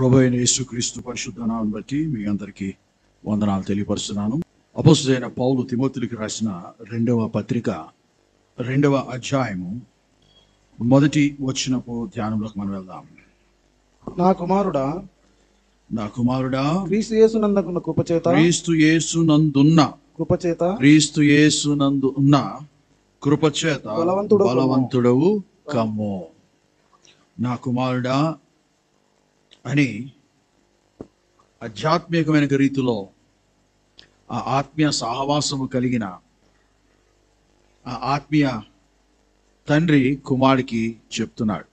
ప్రభు అయిన యేసుక్రీస్తు పరిశుద్ధ నామం బట్టి మీ అందరికీ వందనాలు తెలియపరుస్తున్నాను అపోస్తుడైన పౌలు తిమోతులకి రాసిన రెండవ పత్రిక రెండవ అధ్యాయము మొదటి వచ్చినప్పుడు ధ్యానంలోకి మనం వెళ్దాం నా కుమారుడా నా కుమారుడా క్రీస్తు యేసునందుకున్న కృపచేత క్రీస్తు యేసు నందున్న కృపచేత క్రీస్తు యేసు నందు ఉన్న కృపచేత బలవంతుడవు కమ్ము. బలవంతుడవు కమ్ము నా కుమారుడా అని ఆధ్యాత్మికమైన రీతిలో ఆ ఆత్మీయ సహవాసము కలిగిన ఆ ఆత్మీయ తండ్రి కుమారుడికి చెప్తున్నాడు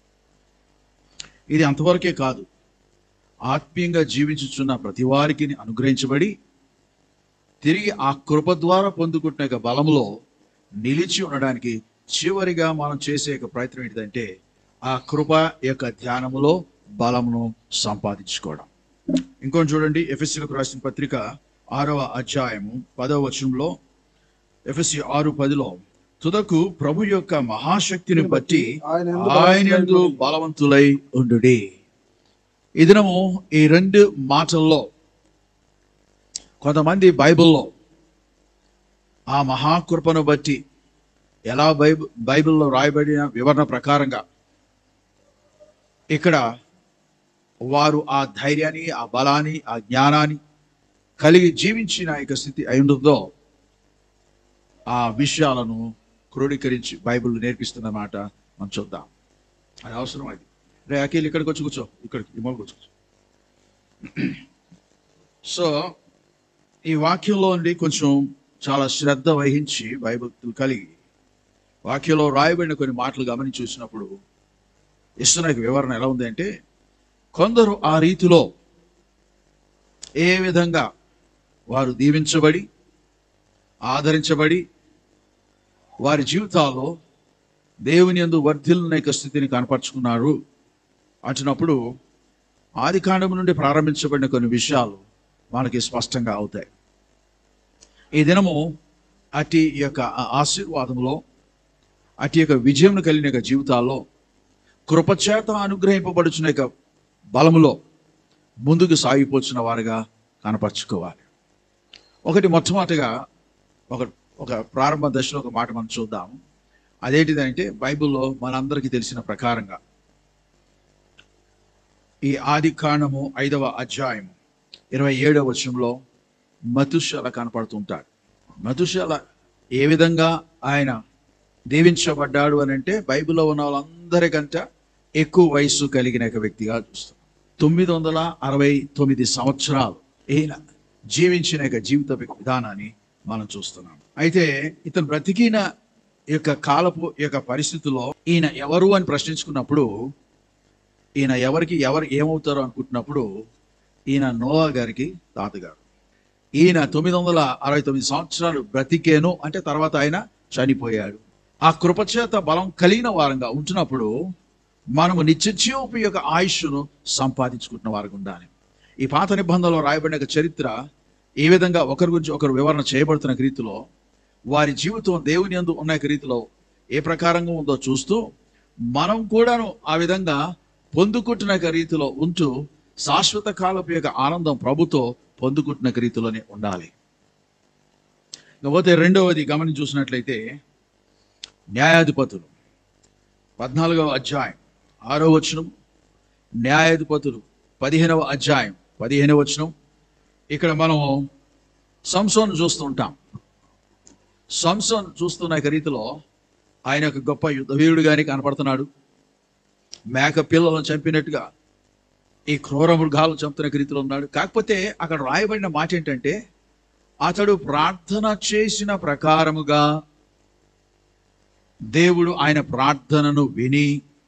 ఇది అంతవరకే కాదు ఆత్మీయంగా జీవించుచున్న ప్రతి వారికి అనుగ్రహించబడి తిరిగి ఆ కృప ద్వారా పొందుకుంటున్న యొక్క బలంలో నిలిచి ఉండడానికి చివరిగా మనం చేసే యొక్క ప్రయత్నం ఏంటిదంటే ఆ కృప యొక్క ధ్యానములో బలమును సంపాదించుకోవడం ఇంకొని చూడండి ఎఫ్ఎస్సీలకు రాసిన పత్రిక ఆరవ అధ్యాయము పదవ వచనంలో ఎఫ్ఎస్సి ఆరు పదిలో తుదకు ప్రభు యొక్క మహాశక్తిని బట్టి ఆయన యందు ఆయన యందు బలవంతులై ఉండుడి ఈ దినము ఈ రెండు మాటల్లో కొంతమంది బైబిల్లో ఆ మహాకృపను బట్టి ఎలా బైబిల్ బైబిల్లో రాయబడిన వివరణ ప్రకారంగా ఇక్కడ వారు ఆ ధైర్యాన్ని ఆ బలాన్ని ఆ జ్ఞానాన్ని కలిగి జీవించిన యొక్క స్థితి అయి ఉంటుందో ఆ విషయాలను క్రోడీకరించి బైబిల్ నేర్పిస్తున్నమాట మనం చూద్దాం అది అవసరం అది రే అఖిల్ ఇక్కడికి వచ్చి కూర్చో ఇక్కడికి ఈ మూలకు వచ్చి కూర్చో సో ఈ వాక్యంలో నుండి కొంచెం చాలా శ్రద్ధ వహించి భయభక్తులు కలిగి వాక్యంలో రాయబడిన కొన్ని మాటలు గమనించి చూసినప్పుడు ఇస్తున్న యొక్క వివరణ ఎలా ఉంది అంటే కొందరు ఆ రీతిలో ఏ విధంగా వారు దీవించబడి ఆదరించబడి వారి జీవితాల్లో దేవుని యందు వర్ధిల్లిన యొక్క స్థితిని కనపరుచుకున్నారు అంటున్నప్పుడు ఆది కాండం నుండి ప్రారంభించబడిన కొన్ని విషయాలు మనకి స్పష్టంగా అవుతాయి ఈ దినము అటు యొక్క ఆ ఆశీర్వాదంలో అటు యొక్క విజయం కలిగిన యొక్క జీవితాల్లో కృపచేత అనుగ్రహింపబడుచున్న యొక్క బలములో ముందుకు సాగిపోతున్న వారుగా కనపరుచుకోవాలి ఒకటి మొట్టమొదటిగా ఒక ఒక ప్రారంభ దశలో ఒక మాట మనం చూద్దాం అదేంటిదంటే బైబిల్లో మనందరికీ తెలిసిన ప్రకారంగా ఈ ఆది కాండము ఐదవ అధ్యాయము ఇరవై ఏడవ వచనంలో మతుషల కనపడుతుంటాడు మతుషల ఏ విధంగా ఆయన దీవించబడ్డాడు అని అంటే బైబిల్లో ఉన్న వాళ్ళందరికంటే ఎక్కువ వయస్సు కలిగిన ఒక వ్యక్తిగా చూస్తాం తొమ్మిది వందల అరవై తొమ్మిది సంవత్సరాలు ఈయన జీవించిన యొక్క జీవిత విధానాన్ని మనం చూస్తున్నాం అయితే ఇతను బ్రతికిన యొక్క కాలపు యొక్క పరిస్థితుల్లో ఈయన ఎవరు అని ప్రశ్నించుకున్నప్పుడు ఈయన ఎవరికి ఎవరు ఏమవుతారో అనుకుంటున్నప్పుడు ఈయన నోవా గారికి తాతగారు ఈయన తొమ్మిది వందల అరవై తొమ్మిది సంవత్సరాలు బ్రతికేను అంటే తర్వాత ఆయన చనిపోయాడు ఆ కృపచేత బలం కలిగిన వారంగా ఉంటున్నప్పుడు మనము నిత్యజీవపు యొక్క ఆయుష్ను సంపాదించుకుంటున్న వారికి ఉండాలి ఈ పాత నిబంధనలో రాయబడిన యొక్క చరిత్ర ఏ విధంగా ఒకరి గురించి ఒకరు వివరణ చేయబడుతున్న రీతిలో వారి జీవితం దేవుని యందు ఉన్న యొక్క రీతిలో ఏ ప్రకారంగా ఉందో చూస్తూ మనం కూడాను ఆ విధంగా పొందుకుంటున్న యొక్క రీతిలో ఉంటూ శాశ్వత కాలపు యొక్క ఆనందం ప్రభుతో పొందుకుంటున్న యొక్క రీతిలోనే ఉండాలి ఇకపోతే రెండవది గమని చూసినట్లయితే న్యాయాధిపతులు పద్నాలుగవ అధ్యాయం ఆరో వచనం న్యాయాధిపతులు పదిహేనవ అధ్యాయం పదిహేనవ వచనం ఇక్కడ మనం సంసోన్ చూస్తూ ఉంటాం సంసోన్ చూస్తున్న యొక్క రీతిలో ఆయన ఒక గొప్ప యుద్ధవీరుడుగానే కనపడుతున్నాడు మేక పిల్లలను చంపినట్టుగా ఈ క్రూర మృగాలను చంపుతున్న రీతిలో ఉన్నాడు కాకపోతే అక్కడ రాయబడిన మాట ఏంటంటే అతడు ప్రార్థన చేసిన ప్రకారముగా దేవుడు ఆయన ప్రార్థనను విని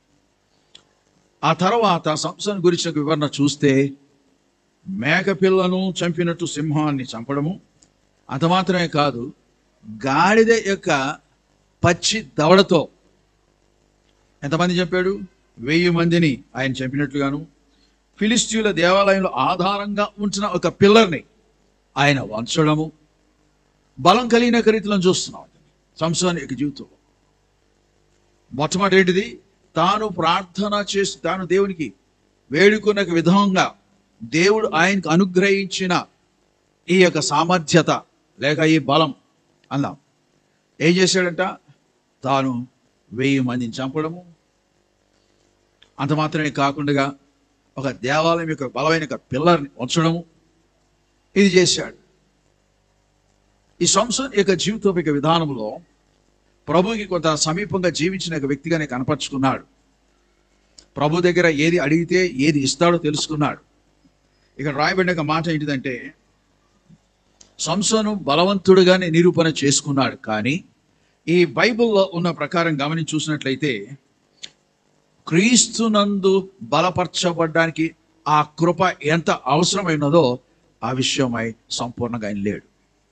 ఆ తర్వాత సంసన్ గురించిన వివరణ చూస్తే మేకపిల్లను చంపినట్టు సింహాన్ని చంపడము అంత మాత్రమే కాదు గాడిద యొక్క పచ్చి దవడతో ఎంతమంది చెప్పాడు వెయ్యి మందిని ఆయన చంపినట్లుగాను ఫిలిస్తీన్ల దేవాలయంలో ఆధారంగా ఉంచిన ఒక పిల్లర్ని ఆయన వంచడము బలం కలిగిన ఒక రీతిలో చూస్తున్నాం సంసాన్ యొక్క జీవితంలో మొట్టమొదటి ఏంటిది తాను ప్రార్థన చేసి తాను దేవునికి వేడుకున్న విధంగా దేవుడు ఆయనకు అనుగ్రహించిన ఈ యొక్క సామర్థ్యత లేక ఈ బలం అందాం ఏం చేశాడంట తాను వెయ్యి మందిని చంపడము అంత మాత్రమే కాకుండా ఒక దేవాలయం యొక్క బలమైన ఒక పిల్లర్ని ఉంచడము ఇది చేశాడు ఈ సంసన్ యొక్క జీవితం యొక్క విధానంలో ప్రభుకి కొంత సమీపంగా జీవించిన ఒక వ్యక్తిగానే కనపరుచుకున్నాడు ప్రభు దగ్గర ఏది అడిగితే ఏది ఇస్తాడో తెలుసుకున్నాడు ఇక్కడ రాయబడిన ఒక మాట ఏంటిదంటే సంసోను బలవంతుడుగానే నిరూపణ చేసుకున్నాడు కానీ ఈ బైబిల్లో ఉన్న ప్రకారం గమనించి చూసినట్లయితే క్రీస్తునందు బలపరచబడ్డానికి ఆ కృప ఎంత అవసరమైనదో ఆ విషయమై సంపూర్ణంగా ఆయన లేడు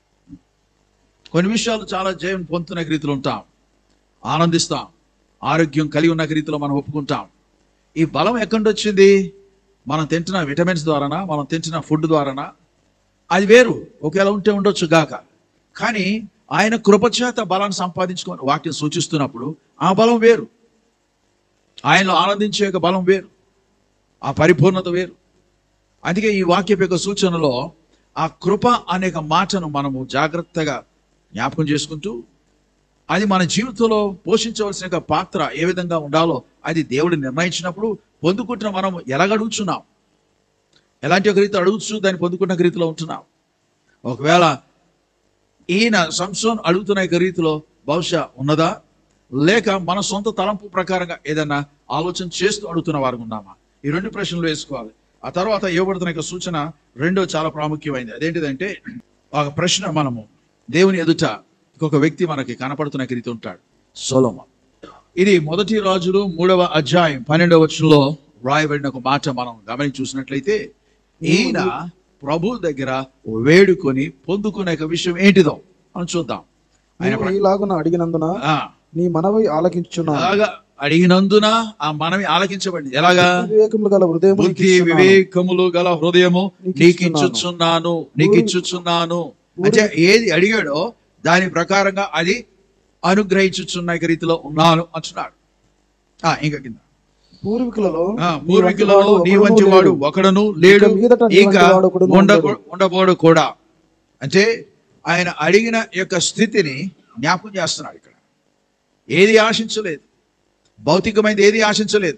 కొన్ని విషయాలు చాలా జయం పొందుతున్న రీతిలో ఉంటాం ఆనందిస్తాం ఆరోగ్యం కలిగి ఉన్న రీతిలో మనం ఒప్పుకుంటాం ఈ బలం ఎక్కడి నుంచి వచ్చింది మనం తింటున్న విటమిన్స్ ద్వారానా మనం తింటున్న ఫుడ్ ద్వారానా అది వేరు ఒకేలా ఉంటే ఉండొచ్చు గాక కానీ ఆయన కృపచేత బలాన్ని సంపాదించుకొని వాటిని సూచిస్తున్నప్పుడు ఆ బలం వేరు ఆయనలో ఆనందించే యొక్క బలం వేరు ఆ పరిపూర్ణత వేరు అందుకే ఈ వాక్యపు యొక్క సూచనలో ఆ కృప అనే ఒక మాటను మనము జాగ్రత్తగా జ్ఞాపకం చేసుకుంటూ అది మన జీవితంలో పోషించవలసిన ఒక పాత్ర ఏ విధంగా ఉండాలో అది దేవుడు నిర్ణయించినప్పుడు పొందుకుంటున్న మనం ఎలాగడుగుచున్నాం ఎలాంటి ఒక రీతి అడుగుచు దాన్ని పొందుకున్న ఒక రీతిలో ఉంటున్నాం ఒకవేళ ఈయన సంసోన్ అడుగుతున్న యొక్క రీతిలో బహుశా ఉన్నదా లేక మన సొంత తలంపు ప్రకారంగా ఏదైనా ఆలోచన చేస్తూ అడుగుతున్న వారు ఉన్నామా ఈ రెండు ప్రశ్నలు వేసుకోవాలి ఆ తర్వాత ఇవ్వబడుతున్న యొక్క సూచన రెండో చాలా ప్రాముఖ్యమైనది అదేంటిదంటే ఒక ప్రశ్న మనము దేవుని ఎదుట ఇంకొక వ్యక్తి మనకి కనపడుతున్న రీతి ఉంటాడు సొలోమన్ ఇది మొదటి రాజులు మూడవ అధ్యాయం పన్నెండవ వచనంలో వ్రాయబడిన ఒక మాట మనం గమనించి చూసినట్లయితే ఈయన ప్రభు దగ్గర వేడుకొని పొందుకునే ఒక విషయం ఏంటిదో మనం చూద్దాం ఆయన నీవు ఈలాగున అడిగినందున ఆ, నీ మనవి ఆలకించున్నాను అలాగా అడిగినందున ఆ మనవి ఆలకించబడింది ఎలాగా వివేకములు గల హృదయం బుద్ధి వివేకములు గల హృదయము నీకు ఇచ్చుచున్నాను నీకు ఇచ్చుచున్నాను అంటే ఏది అడిగాడో దాని ప్రకారంగా అది అనుగ్రహించుచున్న యొక్క రీతిలో ఉన్నాను అంటున్నాడు ఆ ఇంకా కింద పూర్వీకులలో ఆ, పూర్వీకులలో నీ వంటి వాడు ఒకడను లేడు ఇక మీదట నీ ఇక వంటి వాడు ఒకడును ఉండ ఉండడు. ఉండబోడు కూడా అంటే ఆయన అడిగిన యొక్క స్థితిని జ్ఞాపకం చేస్తున్నాడు ఇక్కడ ఏది ఆశించలేదు భౌతికమైనది ఏది ఆశించలేదు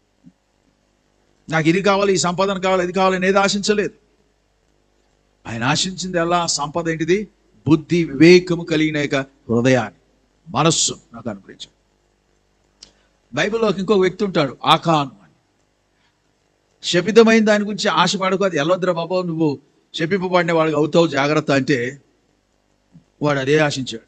నాకు ఇది కావాలి ఈ సంపాదన కావాలి ఇది కావాలి అనేది ఆశించలేదు ఆయన ఆశించింది ఎలా సంపద ఏంటిది బుద్ధి వివేకము కలిగిన యొక్క హృదయాన్ని మనస్సు నాకు అనుగ్రహించాడు బైబిల్లోకి ఇంకొక వ్యక్తి ఉంటాడు ఆకాను అని శపితమైన దాని గురించి ఆశపడకు అది ఎల్లొద్దురా బాబా నువ్వు శపింపబడిన వాడికి అవుతావు జాగ్రత్త అంటే వాడు అదే ఆశించాడు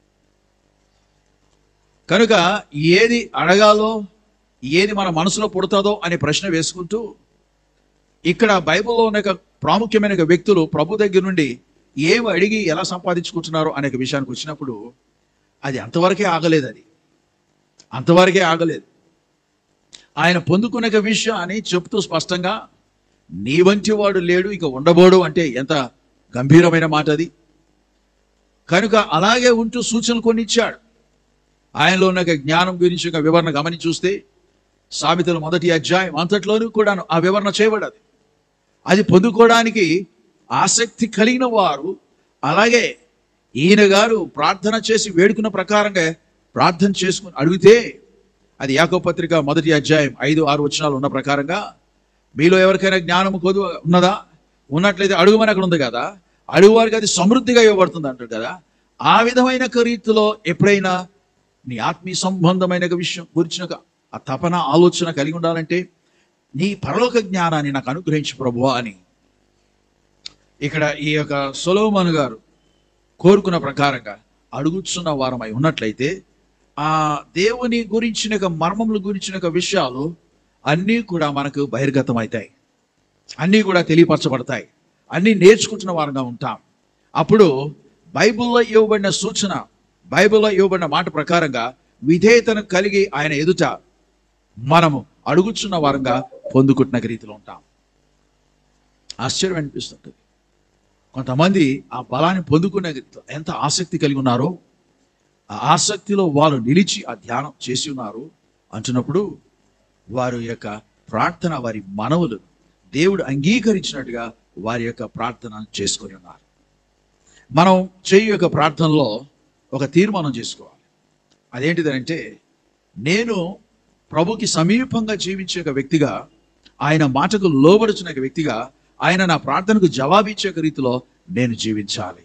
కనుక ఏది అడగాలో ఏది మన మనసులో పుడతాదో అనే ప్రశ్న వేసుకుంటూ ఇక్కడ బైబిల్లో ఉన్న ఒక ప్రాముఖ్యమైన ఒక వ్యక్తులు ప్రభు దగ్గర నుండి ఏమి అడిగి ఎలా సంపాదించుకుంటున్నారో అనే ఒక విషయానికి వచ్చినప్పుడు అది అంతవరకే ఆగలేదు అది అంతవరకే ఆగలేదు ఆయన పొందుకునే ఒక విషయాన్ని చెప్తూ స్పష్టంగా నీ వంటి వాడు లేడు ఇక ఉండబోడు అంటే ఎంత గంభీరమైన మాట అది కనుక అలాగే ఉంటూ సూచనలు కొన్ని ఇచ్చాడు ఆయనలో ఉన్న ఒక జ్ఞానం గురించి ఒక వివరణ గమనించి చూస్తే సామెతల మొదటి అధ్యాయం అంతట్లోనూ కూడాను ఆ వివరణ చేయబడది అది పొందుకోవడానికి ఆసక్తి కలిగిన వారు అలాగే ఈయన గారు ప్రార్థన చేసి వేడుకున్న ప్రకారంగా ప్రార్థన చేసుకుని అడిగితే అది యాకో పత్రిక మొదటి అధ్యాయం ఐదు ఆరు వచనాలు ఉన్న ప్రకారంగా మీలో ఎవరికైనా జ్ఞానం కొదు ఉన్నదా ఉన్నట్లయితే అడుగుమని అక్కడ ఉంది కదా అడుగువారికి అది సమృద్ధిగా ఇవ్వబడుతుంది అంటారు కదా ఆ విధమైన ఒక రీతిలో ఎప్పుడైనా నీ ఆత్మీయ సంబంధమైన ఒక విషయం గురించిన ఒక ఆ తపన ఆలోచన కలిగి ఉండాలంటే నీ పరలోక జ్ఞానాన్ని నాకు అనుగ్రహించు ప్రభువా అని ఇక్కడ ఈ యొక్క సొలోమన్ గారు కోరుకున్న ప్రకారంగా అడుగుతున్న వారమై ఉన్నట్లయితే ఆ దేవుని గురించిన ఒక మర్మముల గురించిన ఒక విషయాలు అన్నీ కూడా మనకు బహిర్గతం అవుతాయి అన్నీ కూడా తెలియపరచబడతాయి అన్నీ నేర్చుకుంటున్న వారంగా ఉంటాం అప్పుడు బైబిల్లో ఇవ్వబడిన సూచన బైబిల్లో ఇవ్వబడిన మాట ప్రకారంగా విధేయతను కలిగి ఆయన ఎదుట మనము అడుగుచున్న వారంగా పొందుకుంటున్న రీతిలో ఉంటాం ఆశ్చర్యం అనిపిస్తుంటుంది కొంతమంది ఆ బలాన్ని పొందుకునే రీతిలో ఎంత ఆసక్తి కలిగి ఉన్నారో ఆ ఆసక్తిలో వారు నిలిచి ఆ ధ్యానం చేసి ఉన్నారు అంటున్నప్పుడు వారు యొక్క ప్రార్థన వారి మనవులు దేవుడు అంగీకరించినట్టుగా వారి యొక్క ప్రార్థన చేసుకొని ఉన్నారు మనం చేయు యొక్క ప్రార్థనలో ఒక తీర్మానం చేసుకోవాలి అదేంటిదంటే నేను ప్రభుకి సమీపంగా జీవించే ఒక వ్యక్తిగా ఆయన మాటకు లోబడుచున్న ఒక వ్యక్తిగా ఆయన నా ప్రార్థనకు జవాబిచ్చే ఒక రీతిలో నేను జీవించాలి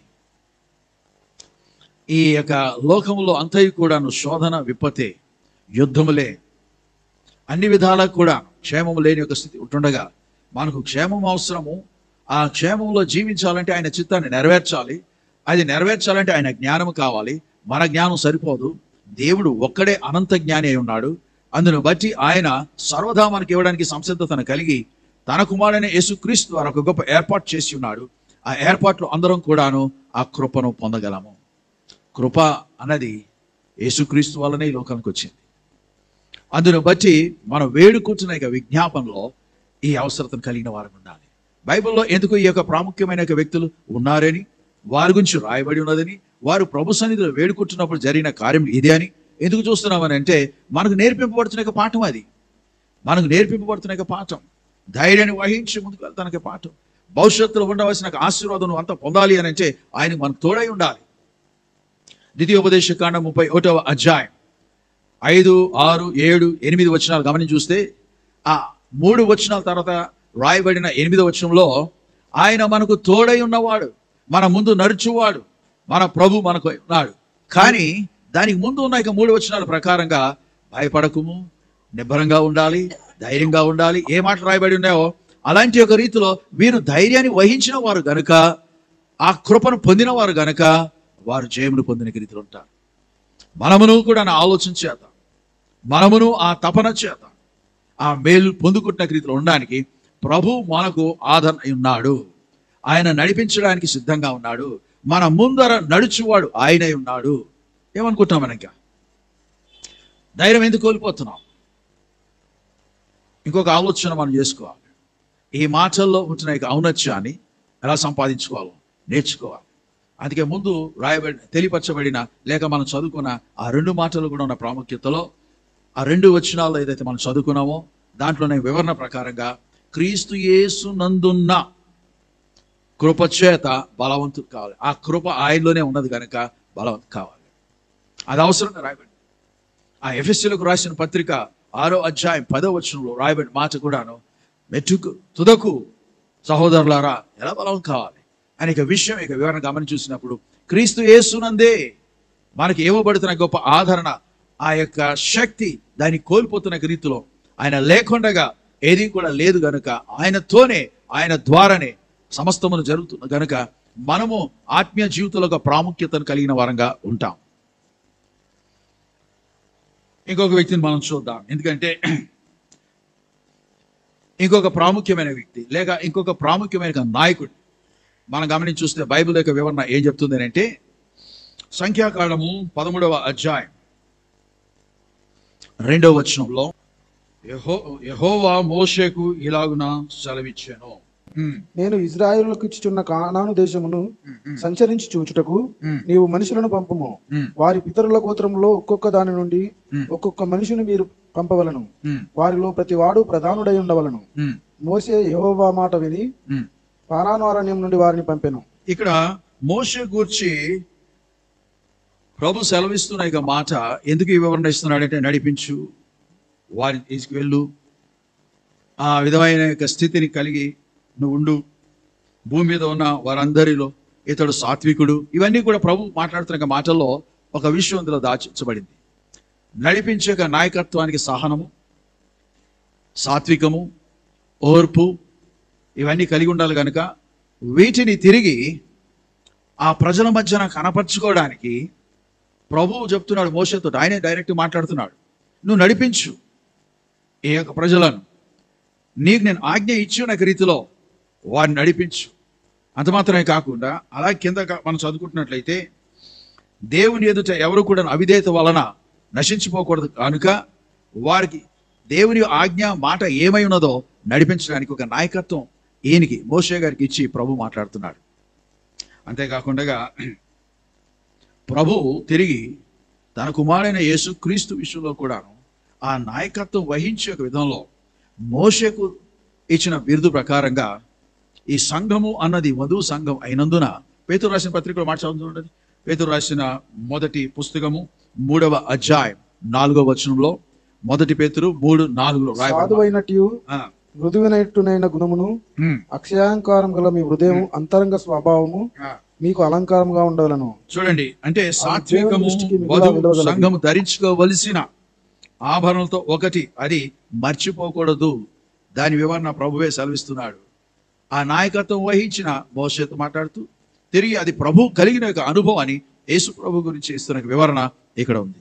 ఈ యొక్క లోకంలో అంతయు కూడాను శోధన విపతే యుద్ధములే అన్ని విధాలకు కూడా క్షేమం లేని ఒక స్థితి ఉంటుండగా మనకు క్షేమం అవసరము ఆ క్షేమంలో జీవించాలంటే ఆయన చిత్తాన్ని నెరవేర్చాలి అది నెరవేర్చాలంటే ఆయన జ్ఞానం కావాలి మన జ్ఞానం సరిపోదు దేవుడు ఒక్కడే అనంత జ్ఞాని అయి ఉన్నాడు అందును బట్టి ఆయన సర్వదా మనకి ఇవ్వడానికి సంసిద్ధతను కలిగి తన కుమారుడైన యేసుక్రీస్తు ద్వారా ఒక గొప్ప ఏర్పాటు చేసి ఉన్నాడు ఆ ఏర్పాట్లు అందరం కూడాను ఆ కృపను పొందగలము కృప అన్నది యేసుక్రీస్తు వల్లనే ఈ లోకానికి వచ్చింది అందును బట్టి మనం వేడుకుంటున్న ఇక విజ్ఞాపనలో ఈ అవసరతను కలిగిన వారు ఉండాలి బైబిల్లో ఎందుకు ఈ యొక్క ప్రాముఖ్యమైన యొక్క వ్యక్తులు ఉన్నారని వారి గురించి రాయబడి ఉన్నదని వారు ప్రభు సన్నిధిలో వేడుకుంటున్నప్పుడు జరిగిన కార్యం ఇదే అని ఎందుకు చూస్తున్నామని అంటే మనకు నేర్పింపబడుతున్న యొక్క పాఠం అది మనకు నేర్పింపబడుతున్న యొక్క పాఠం ధైర్యాన్ని వహించి ముందుకు వెళ్తానికి యొక్క పాఠం భవిష్యత్తులో ఉండవలసిన ఒక ఆశీర్వాదం నువ్వు అంతా పొందాలి అని అంటే ఆయన మనకు తోడై ఉండాలి ద్వితీయోపదేశ కాండ ముప్పై ఒకటవ అధ్యాయం ఐదు ఆరు ఏడు ఎనిమిది వచనాలు గమనించి చూస్తే ఆ మూడు వచనాల తర్వాత రాయబడిన ఎనిమిది వచనంలో ఆయన మనకు తోడై ఉన్నవాడు మన ముందు నడుచువాడు మన ప్రభు మనకు ఉన్నాడు కానీ దానికి ముందు ఉన్న ఇక మూడు వచనాల ప్రకారంగా భయపడకుము నిబ్బరంగా ఉండాలి ధైర్యంగా ఉండాలి ఏ మాటలు రాయబడి ఉన్నాయో అలాంటి ఒక రీతిలో వీరు ధైర్యాన్ని వహించిన వారు గనుక ఆ కృపను పొందిన వారు గనుక వారు జయమును పొందిన రీతిలో ఉంటారు మనమును కూడా నా ఆలోచన చేత మనమును ఆ తపన చేత ఆ మేలు పొందుకుంటున్న రీతిలో ఉండడానికి ప్రభు మనకు ఆదరణ అయి ఉన్నాడు ఆయన నడిపించడానికి సిద్ధంగా ఉన్నాడు మన ముందర నడుచువాడు ఆయనై ఉన్నాడు ఏమనుకుంటున్నాం మనం ఇంకా ధైర్యం ఎందుకు కోల్పోతున్నాం ఇంకొక ఆలోచన మనం చేసుకోవాలి ఈ మాటల్లో ఉంటున్న యొక్క ఔన్నత్యాన్ని ఎలా సంపాదించుకోవాలో నేర్చుకోవాలి అందుకే ముందు రాయబడిన తెలియపరచబడిన లేక మనం చదువుకున్న ఆ రెండు మాటలు కూడా ఉన్న ప్రాముఖ్యతలో ఆ రెండు వచనాల్లో ఏదైతే మనం చదువుకున్నామో దాంట్లోనే వివరణ ప్రకారంగా క్రీస్తు యేసు నందున్న కృప చేత బలవంతుడు కావాలి ఆ కృప ఆయనలోనే ఉన్నది కనుక బలవంతు కావాలి అది అవసరంగా రాయబడి ఆ ఎఫ్ఎస్సీలకు రాసిన పత్రిక ఆరో అధ్యాయం పదో వచనంలో రాయబడిన మాట కూడాను మెట్టుకు తుదకు సహోదరులారా ఎలా బలం కావాలి అని ఇక విషయం ఇక వివరణ గమని చూసినప్పుడు క్రీస్తు యేసునందే మనకి ఇవ్వబడుతున్న గొప్ప ఆదరణ ఆ యొక్క శక్తి దాన్ని కోల్పోతున్న రీతిలో ఆయన లేకుండగా ఏది కూడా లేదు గనుక ఆయనతోనే ఆయన ద్వారానే సమస్తమును జరుగుతుంది గనుక మనము ఆత్మీయ జీవితంలో ఒక ప్రాముఖ్యతను కలిగిన వారంగా ఉంటాం ఇంకొక వ్యక్తిని మనం చూద్దాం ఎందుకంటే ఇంకొక ప్రాముఖ్యమైన వ్యక్తి లేక ఇంకొక ప్రాముఖ్యమైన నాయకుడు మనం గమనించి చూస్తే బైబిల్ యొక్క వివరణ ఏం చెప్తుంది అని అంటే సంఖ్యాకాండము పదమూడవ అధ్యాయం రెండవ వచనంలో యహో యహోవా మోషేకు ఇలాగున సెలవిచ్చాను ఉమ్, నేను ఇజ్రాయేలులకు ఇచ్చుచున్న కానాను దేశమును ఉమ్, ఉమ్, సంచరించి చూచుటకు ఉమ్, నీవు మనుషులను పంపము ఉమ్, వారి పితరుల గోత్రంలో ఒక్కొక్క దాని నుండి ఉమ్, ఒక్కొక్క మనిషిని మీరు పంపవలను ఉమ్, వారిలో ప్రతి వాడు ప్రధానుడై ఉండవలను ఉమ్, మోసే యెహోవా మాట విని ఉమ్. పారాను అరణ్యం నుండి వారిని పంపెను ఇక్కడ మోషే గూర్చి ప్రభు సెలవిస్తున్న ఇక మాట ఎందుకు ఈ వివరణ ఇస్తున్నాడంటే నడిపించు వారిని తీసుకువెళ్ళు ఆ విధమైన యొక్క స్థితిని కలిగి నువ్వు ఉండు భూమి మీద ఉన్న వారందరిలో ఇతడు సాత్వికుడు ఇవన్నీ కూడా ప్రభు మాట్లాడుతున్న యొక్క మాటల్లో ఒక విషయం ఇందులో దాచించబడింది నడిపించే ఒక నాయకత్వానికి సహనము సాత్వికము ఓర్పు ఇవన్నీ కలిగి ఉండాలి కనుక వీటిని తిరిగి ఆ ప్రజల మధ్యన కనపరుచుకోవడానికి ప్రభువు చెప్తున్నాడు మోసతో ఆయనే డైరెక్ట్ మాట్లాడుతున్నాడు నువ్వు నడిపించు ఈ యొక్క ప్రజలను నీకు నేను ఆజ్ఞ ఇచ్చిన రీతిలో వారిని నడిపించు అంత మాత్రమే కాకుండా అలా కింద క- మనం చదువుకుంటున్నట్లయితే దేవుని ఎదుట ఎవరు కూడా అవిధేయత వలన నశించిపోకూడదు కనుక వారికి దేవుని ఆజ్ఞ మాట ఏమై ఉన్నదో నడిపించడానికి ఒక నాయకత్వం ఈయనకి మోషే గారికి ఇచ్చి ప్రభు మాట్లాడుతున్నాడు అంతేకాకుండా ప్రభు తిరిగి తన కుమారుడైన యేసు క్రీస్తు విషయంలో కూడాను ఆ నాయకత్వం వహించే ఒక విధంలో మోషకు ఇచ్చిన బిరుదు ప్రకారంగా ఈ సంఘము అన్నది వధువు సంఘం అయినందున పేతురు రాసిన పత్రికలో మాట చదువుతుండదు పేతురు రాసిన మొదటి పుస్తకము మూడవ అధ్యాయం నాలుగవ వచనంలో మొదటి పేతురు మూడు నాలుగులో రాయబడి సాధువైనట్టు మృదువినట్టునైన గుణమును అక్షయాంకారం గల మీ హృదయం అంతరంగ స్వభావము మీకు అలంకారంగా ఉండవలను చూడండి అంటే సాత్వికము దృష్టికి మిగుల వధువు విలువగలది. సంఘము ధరించుకోవలసిన ఆభరణలతో ఒకటి అది మర్చిపోకూడదు దాని వివరణ ప్రభువే సెలవిస్తున్నాడు ఆ నాయకత్వం వహించిన భవిష్యత్తు మాట్లాడుతూ తిరిగి అది ప్రభు కలిగిన యొక్క అనుభవం అని యేసు ప్రభు గురించి ఇస్తున్న వివరణ ఇక్కడ ఉంది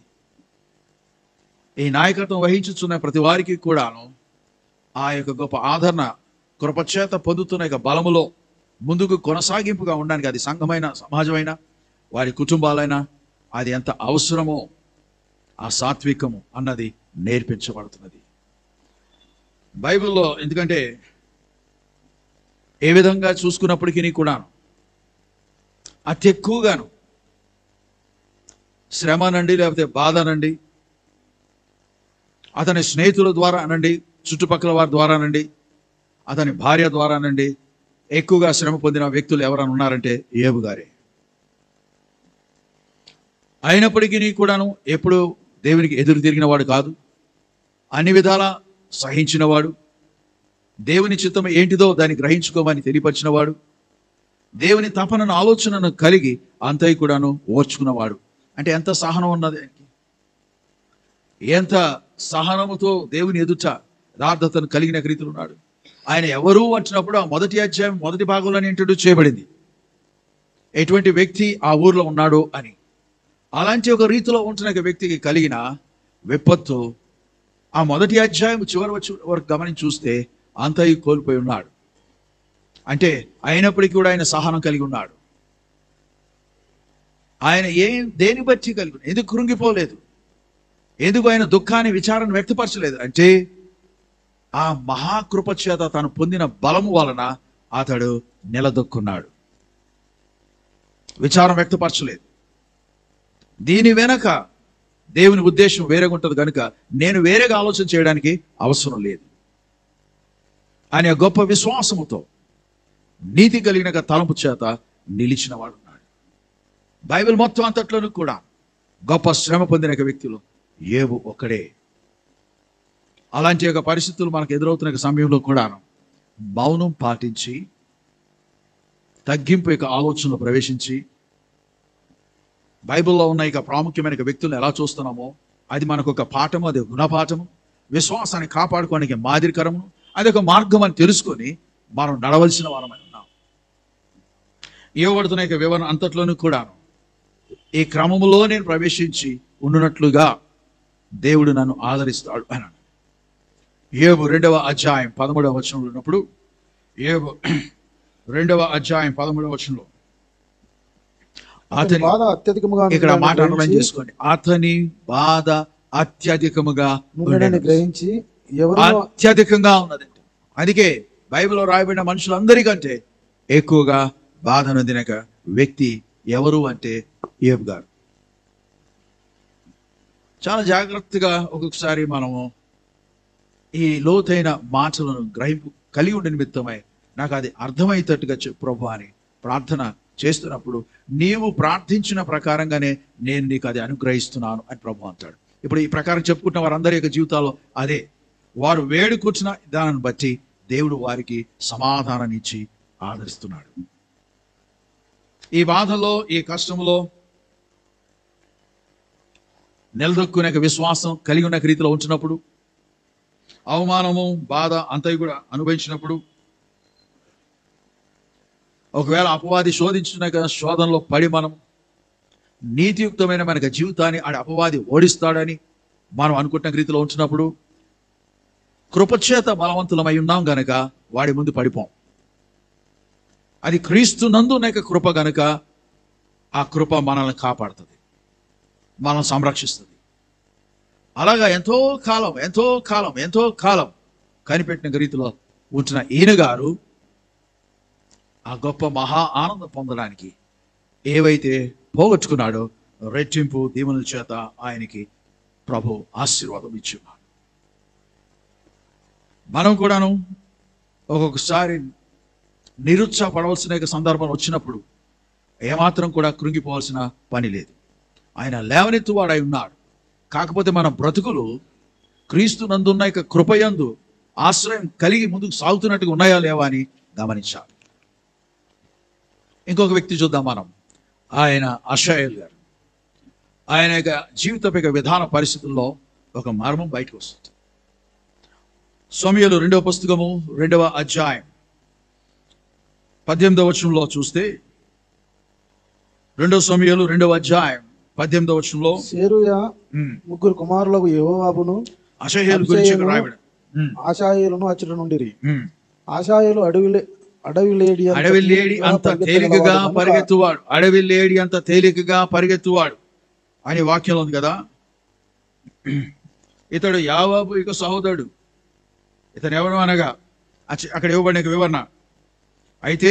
ఈ నాయకత్వం వహించుచున్న ప్రతి వారికి కూడాను ఆ యొక్క గొప్ప ఆదరణ కృపచేత పొందుతున్న యొక్క బలములో ముందుకు కొనసాగింపుగా ఉండడానికి అది సంఘమైన సమాజమైన వారి కుటుంబాలైనా అది ఎంత అవసరమో ఆ సాత్వికము అన్నది నేర్పించబడుతున్నది బైబిల్లో ఎందుకంటే ఏ విధంగా చూసుకున్నప్పటికీ కూడాను అతి ఎక్కువగాను శ్రమనండి లేకపోతే బాధనండి అతని స్నేహితుల ద్వారా అనండి చుట్టుపక్కల వారి ద్వారానండి అతని భార్య ద్వారానండి ఎక్కువగా శ్రమ పొందిన వ్యక్తులు ఎవరైనా ఉన్నారంటే ఏబు గారే అయినప్పటికీ కూడాను ఎప్పుడు దేవునికి ఎదురు తిరిగిన వాడు కాదు అన్ని విధాలా సహించినవాడు దేవుని చిత్తం ఏంటిదో దాన్ని గ్రహించుకోమని తెలియపరిచినవాడు దేవుని తపనను ఆలోచనను కలిగి అంతయి కూడాను ఓర్చుకున్నవాడు అంటే ఎంత సహనం ఉన్నది ఆయనకి ఎంత సహనముతో దేవుని ఎదుట యథార్థతను కలిగిన రీతిలో ఉన్నాడు ఆయన ఎవరు వచ్చినప్పుడు ఆ మొదటి అధ్యాయం మొదటి భాగంలోనే ఇంట్రడ్యూస్ చేయబడింది ఎటువంటి వ్యక్తి ఆ ఊర్లో ఉన్నాడు అని అలాంటి ఒక రీతిలో ఉంటున్న ఒక వ్యక్తికి కలిగిన విపత్తు ఆ మొదటి అధ్యాయం చివరి వచ్చి వరకు గమనించి చూస్తే అంతయు కోల్పోయి ఉన్నాడు అంటే అయినప్పటికీ కూడా ఆయన సహనం కలిగి ఉన్నాడు ఆయన ఏం దేని బట్టి కలిగి ఉన్నాడు? ఎందుకు కృంగిపోలేదు ఎందుకు ఆయన దుఃఖాన్ని విచారణ వ్యక్తపరచలేదు అంటే ఆ మహాకృప చేత తాను పొందిన బలము వలన అతడు నిలదొక్కున్నాడు విచారం వ్యక్తపరచలేదు దీని వెనక దేవుని ఉద్దేశం వేరేగా ఉంటుంది కనుక నేను వేరేగా ఆలోచన చేయడానికి అవసరం లేదు అనే గొప్ప విశ్వాసముతో నీతి కలిగిన ఒక తలంపు చేత నిలిచిన వాడు ఉన్నాడు బైబిల్ మొత్తం అంతట్లోనూ కూడా గొప్ప శ్రమ పొందిన ఒక వ్యక్తులు ఏవు ఒక్కడే అలాంటి యొక్క పరిస్థితులు మనకు ఎదురవుతున్న యొక్క సమయంలో కూడా మౌనం పాటించి తగ్గింపు యొక్క ఆలోచనలో ప్రవేశించి బైబిల్లో ఉన్న ఇక ప్రాముఖ్యమైన ఇక వ్యక్తులను ఎలా చూస్తున్నామో అది మనకు ఒక పాఠము అది గుణపాఠము విశ్వాసాన్ని కాపాడుకోవడానికి మాదిరికరము అది ఒక మార్గం అని తెలుసుకొని మనం నడవలసిన వారమై ఉన్నాం ఇవ్వబడుతున్న ఇక వివరణ అంతట్లోనూ కూడాను ఈ క్రమములో నేను ప్రవేశించి ఉండునట్లుగా దేవుడు నన్ను ఆదరిస్తాడు అన్నాడు ఏబు రెండవ అధ్యాయం పదమూడవ వచనంలో ఉన్నప్పుడు ఏబు రెండవ అధ్యాయం పదమూడవ వచనంలో అతని అతని బాధ అత్యధికముగా ఇక్కడ నుండెనని మాట అండర్లైన్ గ్రహించి- చేసుకోండి అతని బాధ అత్యధికముగా నుండెనని ఉండెను. గ్రహించి ఎవరు అత్యధికంగా ఉన్నదండి అందుకే బైబిల్లో రాయబడిన మనుషులందరికంటే ఎక్కువగా బాధ నొందిన ఒక వ్యక్తి ఎవరు అంటే ఏబు గారు చాలా జాగ్రత్తగా ఒక్కొక్కసారి మనము ఈ లోతైన మాటలను గ్రహింపు కలిగి ఉండే నిమిత్తమై నాకు అది అర్థమయ్యేటట్టుగా చెప్పు ప్రభు అని ప్రార్థన చేస్తున్నప్పుడు నీవు ప్రార్థించిన ప్రకారంగానే నేను నీకు అది అనుగ్రహిస్తున్నాను అని ప్రభు అంటాడు ఇప్పుడు ఈ ప్రకారం చెప్పుకుంటున్న వారందరి యొక్క జీవితాల్లో అదే వారు వేడు కూర్చున్న దానిని బట్టి దేవుడు వారికి సమాధానాన్ని ఇచ్చి ఆదరిస్తున్నాడు ఈ బాధలో ఈ కష్టంలో నిలదొక్కునే ఒక విశ్వాసం కలిగి ఉన్న ఒక రీతిలో ఉంచినప్పుడు అవమానము బాధ అంతవి కూడా అనుభవించినప్పుడు ఒకవేళ అపవాది శోధించిన యొక్క శోధనలో పడి మనం నీతియుక్తమైన మనకి జీవితాన్ని ఆడ అపవాది ఓడిస్తాడని మనం అనుకుంటున్న రీతిలో ఉంచినప్పుడు కృపచేత బలవంతులమై ఉన్నాం గనక వాడి ముందు పడిపోం అది క్రీస్తు నందు యొక్క కృప గనుక ఆ కృప మనల్ని కాపాడుతుంది మనల్ని సంరక్షిస్తుంది అలాగా ఎంతో కాలం ఎంతో కాలం ఎంతో కాలం కనిపెట్టిన రీతిలో ఉంచిన ఈయన గారు ఆ గొప్ప మహా ఆనందం పొందడానికి ఏవైతే పోగొట్టుకున్నాడో రెట్టింపు దీవెనల చేత ఆయనకి ప్రభు ఆశీర్వాదం ఇచ్చున్నాడు మనం కూడాను ఒక్కొక్కసారి నిరుత్సాహపడవలసిన యొక్క సందర్భం వచ్చినప్పుడు ఏమాత్రం కూడా కృంగిపోవాల్సిన పని లేదు ఆయన లేవనెత్తువాడై ఉన్నాడు కాకపోతే మన బ్రతుకులు క్రీస్తు నందున్న యొక్క కృపయందు ఆశ్రయం కలిగి ముందుకు సాగుతున్నట్టుగా ఉన్నాయా లేవా అని గమనించాలి ఇంకొక వ్యక్తి చూద్దాం మనం ఆయన అషాయల్ గారు ఆయన యొక్క జీవిత యొక్క విధాన పరిస్థితుల్లో ఒక మర్మం బయటకు వస్తుంది సోమయలు రెండవ పుస్తకము రెండవ అధ్యాయం పద్దెనిమిదవ వచనంలో చూస్తే రెండవ సమయాలు రెండవ అధ్యాయం పద్దెనిమిదవ వచనంలో సేరుయ ఉమ్, ముగ్గురు కుమారులకు యెహోవాబును అసహ్యాల గురించి ఇక్కడ రాయబడి ఉమ్, ఆశాయులను అచ్చట నుండిరి ఉమ్. ఆశాయులు అడవి అడవి లేడి అంత అడవి లేడి అంత తేలికగా పరిగెత్తగలవాడు కనుక పరిగెత్తువాడు అడవి లేడి అంత తేలికగా పరిగెత్తువాడు అని వాక్యం ఉంది కదా ఇతడు యావాబు ఇక సహోదరుడు ఇతను ఎవరు అనగా అచ్చ- అక్కడ ఇవ్వబడిన యొక్క వివరణ అయితే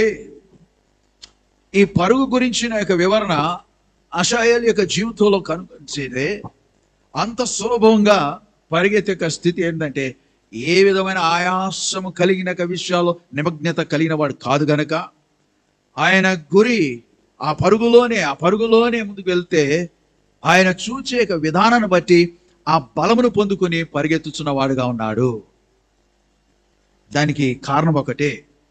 ఈ పరుగు గురించిన యొక్క వివరణ అషాయల్ యొక్క జీవితంలో కనిపించేదే అంత సులభంగా పరిగెత్తే యొక్క స్థితి ఏంటంటే ఏ విధమైన ఆయాసము కలిగిన యొక్క విషయాల్లో నిమగ్నత కలిగిన వాడు కాదు గనక ఆయన గురి ఆ పరుగులోనే ఆ పరుగులోనే ముందుకు వెళ్తే ఆయన చూచే యొక్క విధానాన్ని బట్టి ఆ బలమును పొందుకొని పరిగెత్తుచున్న వాడుగా ఉన్నాడు దానికి కారణం ఒకటే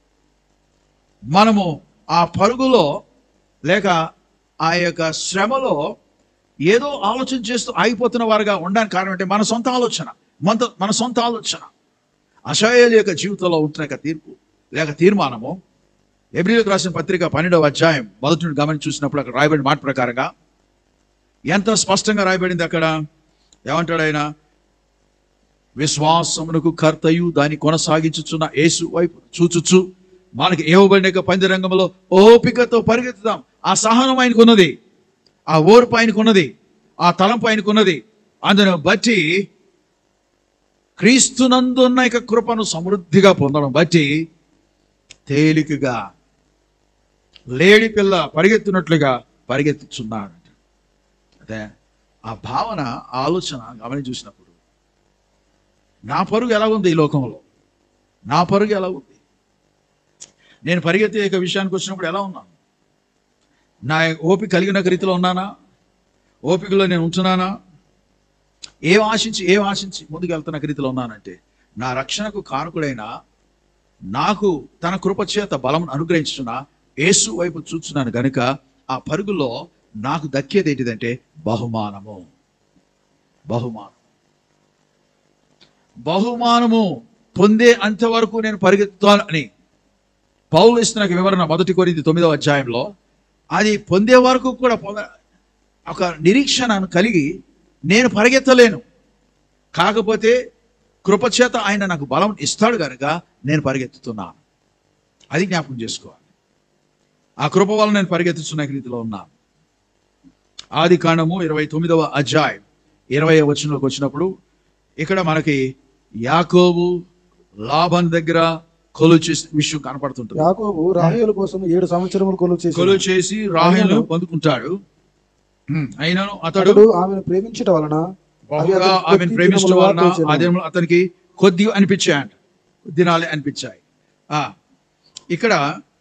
మనము ఆ పరుగులో లేక ఆ యొక్క శ్రమలో ఏదో ఆలోచన చేస్తూ ఆగిపోతున్న వారుగా ఉండడానికి కారణం అంటే మన సొంత ఆలోచన మన మన సొంత ఆలోచన అశాయల యొక్క జీవితంలో ఉంటున్న యొక్క తీర్పు లేక తీర్మానము ఎబ్రిలకు రాసిన పత్రిక పన్నెండవ అధ్యాయం మొదటి నుండి గమనించి చూసినప్పుడు అక్కడ రాయబడిన మాట ప్రకారంగా ఎంత స్పష్టంగా రాయబడింది అక్కడ ఏమంటాడు ఆయన విశ్వాసమునకు కర్తయు దాన్ని కొనసాగించుచున్న యేసు వైపు చూచుచు మనకి ఇవ్వబడిన యొక్క పందిరంగంలో ఓపికతో పరిగెత్తుదాం ఆ సహనం ఆయనకున్నది ఆ ఓర్పు ఆయనకున్నది ఆ తలంపు ఆయనకున్నది అందును బట్టి క్రీస్తునందున్న యొక్క కృపను సమృద్ధిగా పొందడం బట్టి తేలికగా లేడి పిల్ల పరిగెత్తున్నట్లుగా పరిగెత్తుచున్నాడు అదే ఆ భావన ఆ ఆలోచన గమని చూసినప్పుడు నా పరుగు ఎలా ఉంది ఈ లోకంలో నా పరుగు ఎలా ఉంది నేను పరిగెత్తే యొక్క విషయానికి వచ్చినప్పుడు ఎలా ఉన్నాను నా ఓపిక కలిగిన రీతిలో ఉన్నానా ఓపికలో నేను ఉంటున్నానా ఏం ఆశించి ఏం ఆశించి ముందుకు వెళ్తున్న రీతిలో ఉన్నానంటే నా రక్షణకు కారకుడైన నాకు తన కృపచేత బలం అనుగ్రహించున్న యేసు వైపు చూస్తున్నాను గనుక ఆ పరుగులో నాకు దక్కేది ఏంటిదంటే బహుమానము బహుమానం బహుమానము పొందే అంతవరకు నేను పరిగెత్తుతాను అని పౌలు ఇస్తున్న వివరణ మొదటి కొరింది తొమ్మిదవ అధ్యాయంలో అది పొందే వరకు కూడా పొంద ఒక నిరీక్షణను కలిగి నేను పరిగెత్తలేను కాకపోతే కృపచేత ఆయన నాకు బలం ఇస్తాడు కనుక నేను పరిగెత్తుతున్నాను అది జ్ఞాపకం చేసుకోవాలి ఆ కృప వల్ల నేను పరిగెత్తుతున్న రీతిలో ఉన్నాను ఆది కాండము ఇరవై తొమ్మిదవ అధ్యాయం ఇరవై వచనంలోకి వచ్చినప్పుడు ఇక్కడ మనకి యాకోబు లాభం దగ్గర కొలువు చేసిన విషయం కనపడుతుంటుంది యాకోబు రాహేలు కోసం ఏడు సంవత్సరములు కొలువు చేసి కొలువు చేసి రాహేలు పొందుకుంటాడు ఉమ్, అయినను అతడు అతడు ఆమెను ప్రేమించట వలన అవి బహుగా అతనికి ఆమెను కొద్ది ప్రేమించడం దినములుగా వలన తోచెను. ఆ దినములు అతనికి కొద్దిగా అనిపించాయంట దినాలే అనిపించాయి ఆ ఇక్కడ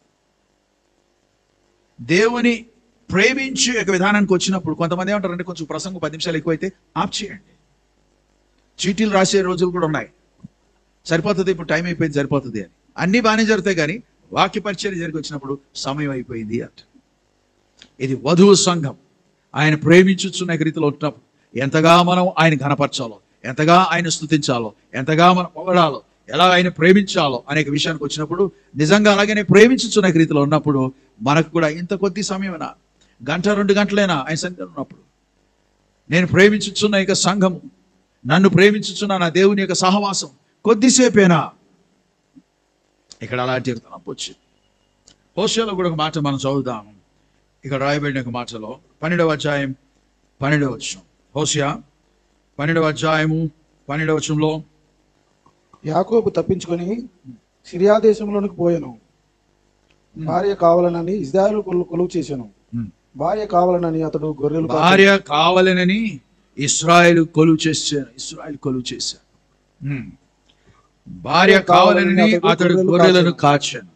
దేవుని ప్రేమించే ఒక విధానానికి వచ్చినప్పుడు కొంతమంది ఏమంటారంటే కొంచెం ప్రసంగం పది నిమిషాలు ఎక్కువైతే ఆఫ్ చేయండి చీటీలు రాసే రోజులు కూడా ఉన్నాయి సరిపోతుంది ఇప్పుడు టైం అయిపోయింది సరిపోతుంది అని అన్ని బాగానే జరుగుతాయి కానీ వాక్య పరిచయం జరిగి వచ్చినప్పుడు సమయం అయిపోయింది అంట ఇది వధువు సంఘం ఆయన ప్రేమించుచున్న రీతిలో ఉంటున్నప్పుడు ఎంతగా మనం ఆయన ఘనపరచాలో ఎంతగా ఆయన స్థుతించాలో ఎంతగా మనం పొగడాలో ఎలా ఆయన ప్రేమించాలో అనేక విషయానికి వచ్చినప్పుడు నిజంగా అలాగనే ప్రేమించుచున్న రీతిలో ఉన్నప్పుడు మనకు కూడా ఇంత కొద్ది సమయమైనా గంట రెండు గంటలైనా ఆయన సన్నిధిలో ఉన్నప్పుడు నేను ప్రేమించుచున్న ఇక సంఘము నన్ను ప్రేమించుచున్న నా దేవుని యొక్క సహవాసం కొద్దిసేపేనా ఇక్కడ అలాంటి ఒక తలంపు వచ్చింది హోషేలో కూడా ఒక మాట మనం చదువుదాం ఇక్కడ రాయబడిన ఒక మాటలో పన్నెండవ అధ్యాయం పన్నెండవ వచనం హోషియా పన్నెండవ అధ్యాయము పన్నెండవ వచనంలో యాకోబు తప్పించుకొని సిరియా దేశంలోనికి పోయాను భార్య కావాలనని ఇజ్రాయలు కొలువు చేశాను ఉమ్. భార్య కావాలనని అతడు గొర్రెలు కాపరి- భార్య కావాలనని ఇస్రాయేల్ కొలువు చేశాను ఇస్రాయేల్ కొలువు చేశాను ఉమ్. భార్య కావాలని అతడు గొర్రెలను కాచాను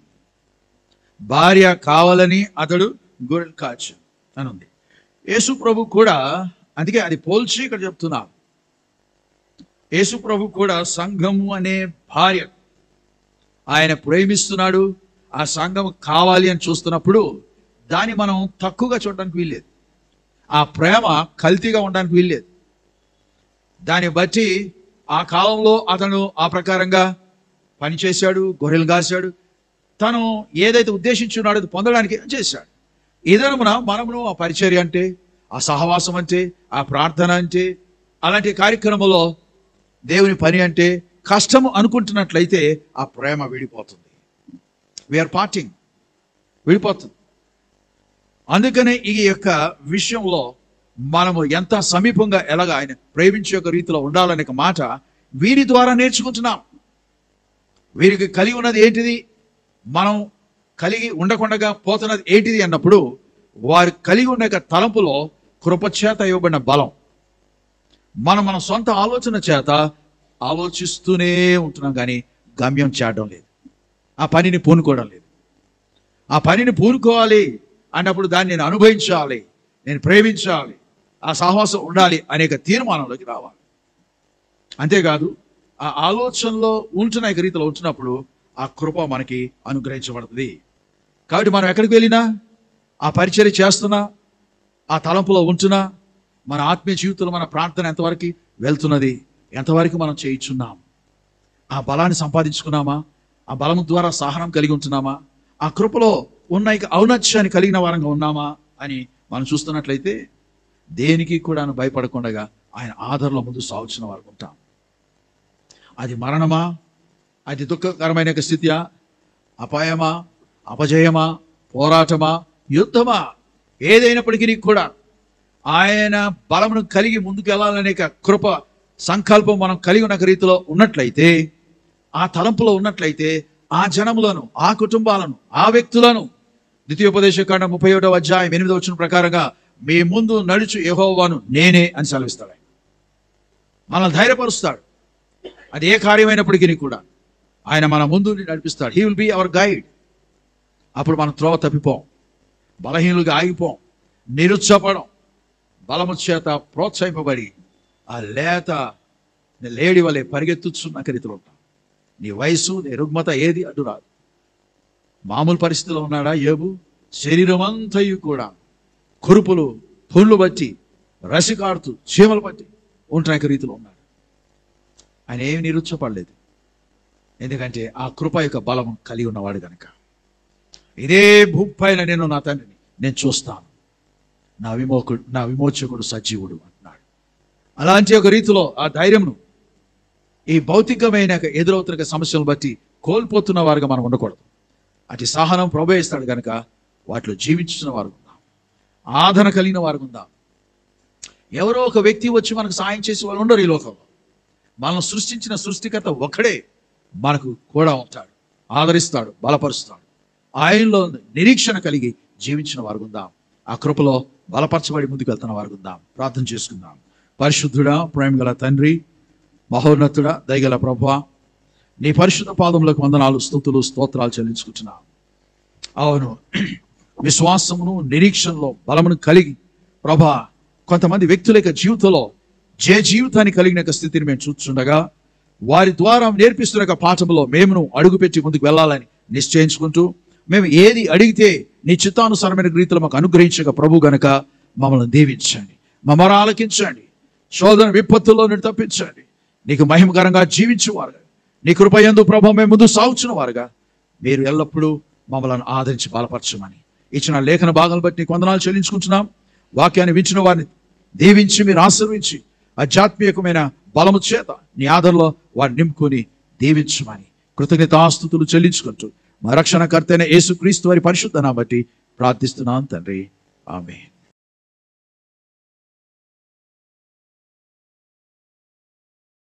భార్య కావాలని అతడు గొర్రెలు కాచాను అని ఉంది యేసు ప్రభు కూడా అందుకే అది పోల్చి ఇక్కడ చెప్తున్నా యేసు ప్రభు కూడా సంఘము అనే భార్య ఆయన ప్రేమిస్తున్నాడు ఆ సంఘం కావాలి అని చూస్తున్నప్పుడు దాన్ని మనం తక్కువగా చూడడానికి వీల్లేదు ఆ ప్రేమ కల్తీగా ఉండడానికి వీల్లేదు దాన్ని బట్టి ఆ కాలంలో అతను ఆ ప్రకారంగా పనిచేశాడు గొర్రెలు కాశాడు తను ఏదైతే ఉద్దేశించున్నాడో అది పొందడానికి చేశాడు ఇదనమున మనమును ఆ పరిచర్య అంటే ఆ సహవాసం అంటే ఆ ప్రార్థన అంటే అలాంటి కార్యక్రమంలో దేవుని పని అంటే కష్టము అనుకుంటున్నట్లయితే ఆ ప్రేమ విడిపోతుంది వీఆర్ పార్టింగ్ విడిపోతుంది అందుకనే ఈ యొక్క విషయంలో మనము ఎంత సమీపంగా ఎలాగ ఆయన ప్రేమించే ఒక రీతిలో ఉండాలనే ఒక మాట వీరి ద్వారా నేర్చుకుంటున్నాం వీరికి కలిగి ఉన్నది ఏంటిది మనం కలిగి ఉండకుండా పోతున్నది ఏంటిది అన్నప్పుడు వారు కలిగి ఉన్న యొక్క తలంపులో కృపచేత ఇవ్వబడిన బలం మనం మన సొంత ఆలోచన చేత ఆలోచిస్తూనే ఉంటున్నాం కానీ గమ్యం చేయడం లేదు ఆ పనిని పూనుకోవడం లేదు ఆ పనిని పూనుకోవాలి అన్నప్పుడు దాన్ని నేను అనుభవించాలి నేను ప్రేమించాలి ఆ సాహసం ఉండాలి అనేక తీర్మానంలోకి రావాలి అంతేకాదు ఆ ఆలోచనలో ఉంటున్న యొక్క రీతిలో ఉంటున్నప్పుడు ఆ కృప మనకి అనుగ్రహించబడుతుంది కాబట్టి మనం ఎక్కడికి వెళ్ళినా ఆ పరిచర్య చేస్తున్నా ఆ తలంపులో ఉంటున్నా మన ఆత్మీయ జీవితంలో మన ప్రార్థన ఎంతవరకు వెళ్తున్నది ఎంతవరకు మనం చేయించున్నాం ఆ బలాన్ని సంపాదించుకున్నామా ఆ బలం ద్వారా సహనం కలిగి ఉంటున్నామా ఆ కృపలో ఉన్న ఇక ఔన్నత్యాన్ని కలిగిన వారంగా ఉన్నామా అని మనం చూస్తున్నట్లయితే దేనికి కూడా భయపడకుండా ఆయన ఆధారంలో ముందు సాగుతున్న వారు ఉంటాం అది మరణమా అది దుఃఖకరమైన ఒక స్థితియా అపాయమా అపజయమా పోరాటమా యుద్ధమా ఏదైనప్పటికీ కూడా ఆయన బలమును కలిగి ముందుకు వెళ్ళాలనే ఒక కృప సంకల్పం మనం కలిగి ఉన్న రీతిలో ఉన్నట్లయితే ఆ తలంపులో ఉన్నట్లయితే ఆ జనములను ఆ కుటుంబాలను ఆ వ్యక్తులను ద్వితీయోపదేశ కాండ ముప్పై ఒకటో అధ్యాయం ఎనిమిదో వచ్చిన ప్రకారంగా మీ ముందు నడుచు యెహోవాను నేనే అని సెలవిస్తాడు ఆయన. మనల్ని ధైర్యపరుస్తాడు అది ఏ కార్యమైనప్పటికీ కూడా ఆయన మన ముందు నడిపిస్తాడు he will be our guide అప్పుడు మనం త్రోవ తప్పిపోం బలహీనులుగా ఆగిపోం నిరుత్సాహపడం బలము చేత ప్రోత్సహింపబడి ఆ లేత లేడి వలె పరిగెత్తుచున్న రీతిలో ఉంటాం నీ వయసు నీ రుగ్మత ఏది అడ్డు రాదు మామూలు పరిస్థితిలో ఉన్నాడా ఏబు శరీరం అంతయు కూడా కురుపులు పుండ్లు బట్టి రసికాడుతూ చీమలు బట్టి ఉంటున్న రీతిలో ఉన్నాడు ఆయన ఏమి నిరుత్సపడలేదు ఎందుకంటే ఆ కృప యొక్క బలం కలిగి ఉన్నవాడు కనుక ఇదే భూపైన నేను నా తండ్రిని నేను చూస్తాను నా విమోకుడు నా విమోచకుడు సజీవుడు అంటున్నాడు అలాంటి ఒక రీతిలో ఆ ధైర్యంను ఈ భౌతికమైన ఎదురవుతున్న సమస్యలను బట్టి కోల్పోతున్న వారుగా మనం ఉండకూడదు అటు సహనం ప్రభేస్తాడు కనుక వాటిలో జీవించిన వారు ఉందాం ఆదరణ కలిగిన వారు ఉందాం ఎవరో ఒక వ్యక్తి వచ్చి మనకు సాయం చేసే వాళ్ళు ఉండరు ఈ లోకంలో మనం సృష్టించిన సృష్టికర్త ఒకడే మనకు కూడా ఉంటాడు ఆదరిస్తాడు బలపరుస్తాడు ఆయనలో నిరీక్షణ కలిగి జీవించిన వారు ఉందాం ఆ కృపలో బలపరచబడి ముందుకు వెళ్తున్న వారు ఉందాం ప్రార్థన చేసుకుందాం పరిశుద్ధుడా ప్రేమగల తండ్రి మహోన్నతుడా దయగల ప్రభా నీ పరిశుద్ధ పాదములకు వందనాలు స్థుతులు స్తోత్రాలు చెల్లించుకుంటున్నాం అవును విశ్వాసమును నిరీక్షణలో బలమును కలిగి ప్రభా కొంతమంది వ్యక్తుల యొక్క జీవితంలో జే జీవితాన్ని కలిగిన యొక్క స్థితిని మేము చూస్తుండగా వారి ద్వారా నేర్పిస్తున్న యొక్క పాఠంలో మేమును అడుగుపెట్టి ముందుకు వెళ్ళాలని నిశ్చయించుకుంటూ మేము ఏది అడిగితే నీ చిత్తానుసారమైన రీతిలో మాకు అనుగ్రహించక ప్రభు గనక మమ్మల్ని దీవించండి మమ్మల్ని ఆలకించండి శోధన విపత్తుల్లో నుండి తప్పించండి నీకు మహిమకరంగా జీవించేవారుగా నీ కృప యందు ప్రభు మేము ముందు సాగుచున్న వారుగా మీరు ఎల్లప్పుడూ మమ్మల్ని ఆదరించి బలపరచమని ఇచ్చిన లేఖన భాగాలు బట్టి నీకు వందనాలు చెల్లించుకుంటున్నాం వాక్యాన్ని వించిన వారిని దీవించి మీరు ఆశీర్వించి ఆధ్యాత్మికమైన బలము చేత నీ ఆదరలో వారిని నింపుకొని దీవించమని కృతజ్ఞతాస్తుతులు చెల్లించుకుంటూ మా రక్షణకర్తైన యేసుక్రీస్తు వారి పరిశుద్ధ బట్టి ప్రార్థిస్తున్నాను తండ్రి ఆమె